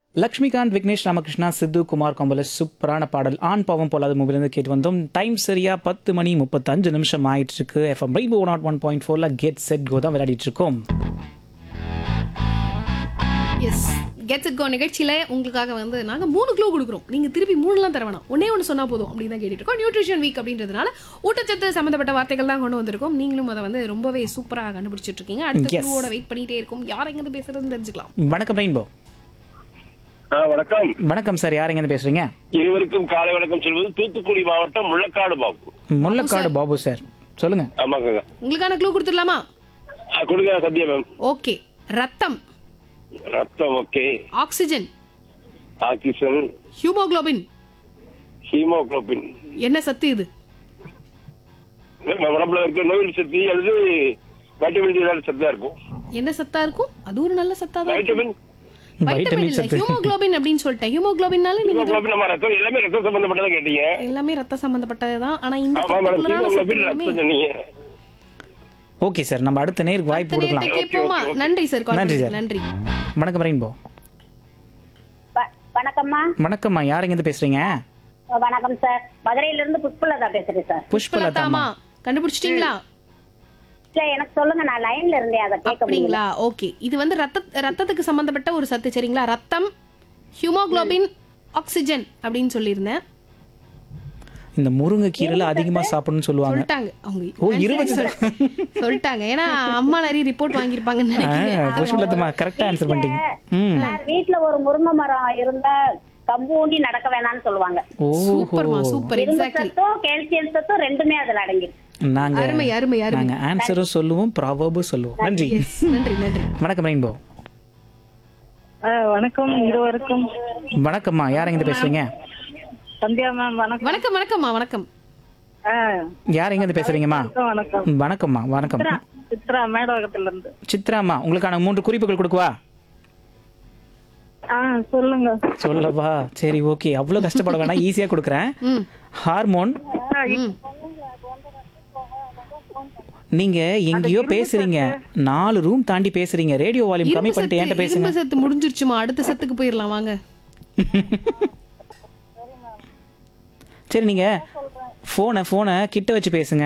லக்ஷ்மிகாந்த் விக்னேஷ் ராமகிருஷ்ணா சித்து குமார் கொம்பல சூப்பரான பாடல் ஆண் பாவம் போலாத மூவிலேருந்து கேட்டு வந்தோம் டைம் சரியா பத்து மணி முப்பத்தஞ்சு நிமிஷம் ஆயிட்டு இருக்கு FM rainbow nought one point ஃபோர்ல கெட் செட் கோ தான் விளையாடிட்டு இருக்கோம் எஸ் கெட்ஸ் இட் கோ நிகழ்ச்சியில உங்களுக்காக வந்து நாங்க மூணு க்ளூ கொடுக்குறோம் நீங்க திருப்பி மூணுலாம் தர வேணாம் ஒன்னே ஒன்று சொன்னா போதும் அப்படின்னு தான் கேட்டுட்டு இருக்கோம் நியூட்ரிஷன் வீக் அப்படின்றதுனால ஊட்டச்சத்து சம்பந்தப்பட்ட வார்த்தைகள் தான் கொண்டு வந்திருக்கோம் நீங்களும் அதை வந்து ரொம்பவே சூப்பராக கண்டுபிடிச்சிட்டு இருக்கீங்க அடுத்த Yes. க்ளூவோட வெயிட் பண்ணிட்டே இருக்கும் யார் எங்க பேசுறதுன்னு தெரிஞ்சுக்கலாம் வணக்கம் ரெயின்போ ஆ, வணக்கம் வணக்கம் சார் யார் எங்க பேசுறீங்க இருவருக்கும் காலை வணக்கம் சொல்வது தூத்துக்குடி மாவட்டம் முள்ளக்காடு பாபு முல்லக்காடு பாபு சார் சொல்லுங்க ஆமாங்க உங்களுக்கான க்ளூ கொடுத்துடலாமா ஆ, கொடுங்க சத்யா மேம் ஓகே ரத்தம் ரத்தம் okay oxygen oxygen haemoglobin haemoglobin என்ன சத்து இது உடம்புல இருக்க நோய் சக்தி அல்லது வைட்டமின் டி ஏதாவது சத்தா இருக்கும் என்ன சத்தா இருக்கும் அது ஒரு நல்ல சத்தா தான் வைட்டமின் வைட்டமின் வைட்டமின் இல்ல சத்து ஹியூமோகுளோபின் அப்படின்னு சொல்லிட்டேன் ஹியூமோகுளோபின்னால நீங்க ஹீமோகுளோபின் நம்ம ரத்தம் எல்லாமே ரத்தம் சம்பந்தப்பட்டதா கேட்டீங்க எல்லாமே ரத்த சம்பந்தப்பட்டதுதான் ஆனா இந்த ஆமா மேடம் particular-ஆன சத்து ஹீமோகுளோபின் எல்லாமே ரத்தம் சொன்னீங்க ஓகே சார் நம்ம அடுத்த நேருக்கு வாய்ப்பு அடுத்த கொடுக்கலாம் நேரத்தை கேட்போமா நன்றி சார் கால் நன்றி பண்ணதுக்கு. சார். நன்றி வணக்கம் ரெயின்போ வ- வணக்கம்மா வணக்கம்மா யார் எங்க பேசுறீங்க வணக்கம் சார் மதுரையில இருந்து புஷ்பலதா பேசுறேன் சார் புஷ்பலதாமா புஷ்பலதாமா கண்டுபிடிச்சிட்டீங்களா இல்ல எனக்கு சொல்லுங்க நான் லைன்ல இருந்தேன் அதை கேட்க முடியல அப்படிங்களா ஓகே இது வந்து ரத்த ரத்தத்துக்கு சம்பந்தப்பட்ட ஒரு சத்து சரிங்களா ரத்தம் ஹியூமோகுளோபின் ஆக்சிஜன் அப்படின்னு சொல்லியிருந்தேன் இந்த முருங்கை கீரைல அதிகமா சாப்பிடணும்னு சொல்லுவாங்க சொல்லிட்டாங்க அவங்க ஓ, இருபது சொல்- சொல்லிட்டாங்க ஏன்னா அம்மா நிறைய ரிப்போர்ட் வாங்கியிருப்பாங்கன்னு நினைக்கிறேன் புஷ்பலதமா கரெக்டா ஆன்சர் பண்ணிட்டீங்க ம் சார் வீட்ல ஒரு முருங்கை மரம் இருந்தா கம்பு ஊண்டி நடக்க வேணாம்னு சொல்லுவாங்க ஓஹோ சூப்பர்மா சூப்பர் இரும்பு எக்ஸாக்ட்லி சத்தும் கால்சியம் சத்தும் ரெண்டுமே அதுல அடங்கிருக்கு நாங்க அருமை அருமை அருமை நாங்க ஆன்சரும் சொல்லுவோம் ப்ராபபும் சொல்லுவோம் நன்றி Yes, நன்றி நன்றி வணக்கம் ரெயின்போ வணக்கம் இருவருக்கும் வணக்கம்மா யார் எங்க பேசுறீங்க சந்தியா மேம் வணக்கம் வணக்கம் வணக்கம்மா வணக்கம் ஆ, யார் எங்க பேசுறீங்கம்மா வணக்கம் வணக்கம்மா வணக்கம் சித்ரா மேடவகத்துல இருந்து சித்ராம்மா உங்களுக்கான மூன்று குறிப்புகள் கொடுக்கவா ஆ சொல்லுங்க சொல்லவா சரி ஓகே அவ்வளவு கஷ்டப்பட வேணாம் ஈஸியா கொடுக்குறேன் ம் ஹார்மோன் ம் நீங்க எங்கேயோ பேசுறீங்க நாலு ரூம் தாண்டி பேசுறீங்க ரேடியோ வால்யூம் கம்மி இரும்பு பண்ணிட்டு சத்து என்கிட்ட பேசுங்க இரும்பு சத்து முடிஞ்சிருச்சுமா அடுத்த சத்துக்கு போயிடலாம் வாங்க சரி நீங்க போனை போனை கிட்ட வச்சு பேசுங்க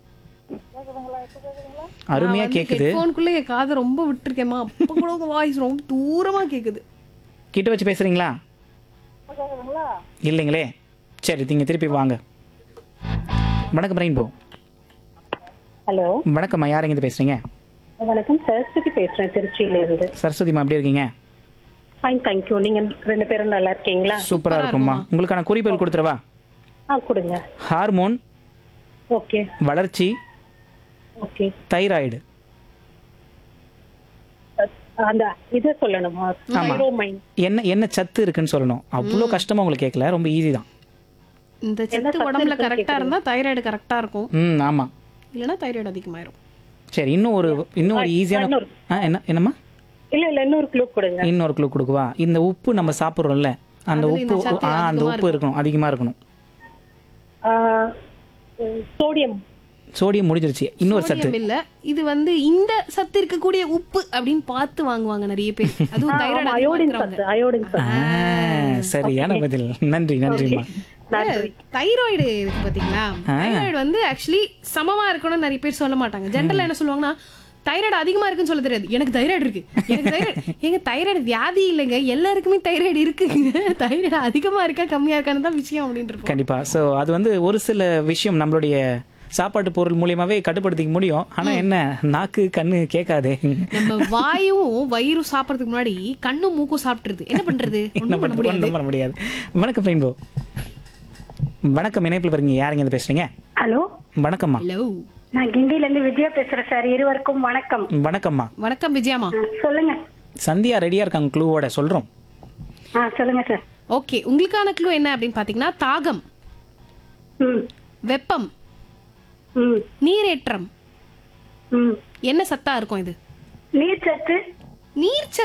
அருமையா கேக்குது ஹெட்ஃபோனுக்குள்ள என் காதை ரொம்ப விட்டுருக்கேம்மா அப்ப கூட உங்க வாய்ஸ் ரொம்ப தூரமா கேக்குது கிட்ட வச்சு பேசுறீங்களா இல்லைங்களே சரி நீங்க திருப்பி வாங்க வணக்கம் ரெயின்போ ஹலோ வணக்கம்மா யார் எங்க பேசுறீங்க வணக்கம் சரஸ்வதி பேசுறேன் திருச்சியில இருந்து சரஸ்வதிமா எப்படி இருக்கீங்க ஃபைன் தேங்க்யூ நீங்க ரெண்டு பேரும் நல்லா இருக்கீங்களா சூப்பரா இருக்கும்மா உங்களுக்கான குறிப்புகள் கொடுத்துருவா ஆ கொடுங்க ஹார்மோன் ஓகே வளர்ச்சி ஓகே தைராய்டு அந்த இதை சொல்லணுமா ஆமா. தைரோமைன் என்ன என்ன சத்து இருக்குன்னு சொல்லணும் அவ்வளோ கஷ்டமா உங்களுக்கு கேட்கல ரொம்ப ஈஸி தான் இந்த சத்து உடம்புல கரெக்டா இருந்தா தைராய்டு கரெக்டா இருக்கும் ம் ஆமா இல்லைன்னா தைராய்டு அதிகமாயிரும் சரி இன்னும் ஒரு இன்னும் ஒரு ஈஸியான இன்னொரு- ஆ என்ன என்னம்மா இல்ல இல்ல இன்னொரு க்ளூ கொடுங்க இன்னொரு க்ளூ கொடுக்குவா இந்த உப்பு நம்ம சாப்பிட்றோம்ல அந்த அதுல உப்பு இந்த சத்து ஆ அந்த அதிகமா உப்பு இருக்கணும் அதிகமா இருக்கணும் சோடியம் சோடியம் முடிஞ்சிருச்சு இன்னொரு சத்து சோடியம் இல்ல இது வந்து இந்த சத்து இருக்கக்கூடிய உப்பு அப்படின்னு பார்த்து வாங்குவாங்க நிறைய பேர் அதுவும் தைராய்டு அயோடின் அதிகமா சத்து அயோடின் சத்து ஆ, சரியான பதில் நன்றி நன்றிம்மா தைராய்டு இருக்கு பாத்தீங்களா தைராய்டு வந்து ஆக்சுவலி சமமா இருக்கணும்னு நிறைய பேர் சொல்ல மாட்டாங்க ஜென்ரலா என்ன சொல்லுவாங்கன்னா தைராய்டு அதிகமா இருக்குன்னு சொல்ல தெரியாது எனக்கு தைராய்டு இருக்கு எனக்கு தைராய்டு எங்க தைராய்டு வியாதி இல்லைங்க எல்லாருக்குமே தைராய்டு இருக்குங்க தைராய்டு அதிகமா இருக்கா கம்மியா இருக்கான்னு தான் விஷயம் அப்படின்னு இருக்கும் கண்டிப்பா ஸோ அது வந்து ஒரு சில விஷயம் நம்மளுடைய சாப்பாட்டு பொருள் மூலியமாவே கட்டுப்படுத்திக்க முடியும் ஆனா என்ன நாக்கு கண்ணு கேட்காதே நம்ம வாயும் வயிறும் சாப்பிடறதுக்கு முன்னாடி கண்ணும் மூக்கும் சாப்பிட்டுருது என்ன பண்றது என்ன ஒண்ணும் பண்ண பண்ண முடியாது ஒண்ணும் பண்ண முடியாது வணக்கம் ரெயின்போ வணக்கம் இணைப்பில் பாருங்க யாருங்க இருந்து பேசுறீங்க ஹலோ வணக்கம்மா ஹலோ நான் கிண்டில இருந்து விஜயா பேசுறேன் சார் இருவருக்கும் வணக்கம் வணக்கம்மா வணக்கம் விஜயாமா ஆ, சொல்லுங்க சந்தியா ரெடியா இருக்காங்க க்ளூவோட சொல்றோம் ஆ சொல்லுங்க சார் ஓகே உங்களுக்கான க்ளூ என்ன அப்படின்னு பாத்தீங்கன்னா தாகம் ம் வெப்பம் ம் நீரேற்றம் ம் என்ன சத்தா இருக்கும் இது நீர் சத்து நீர்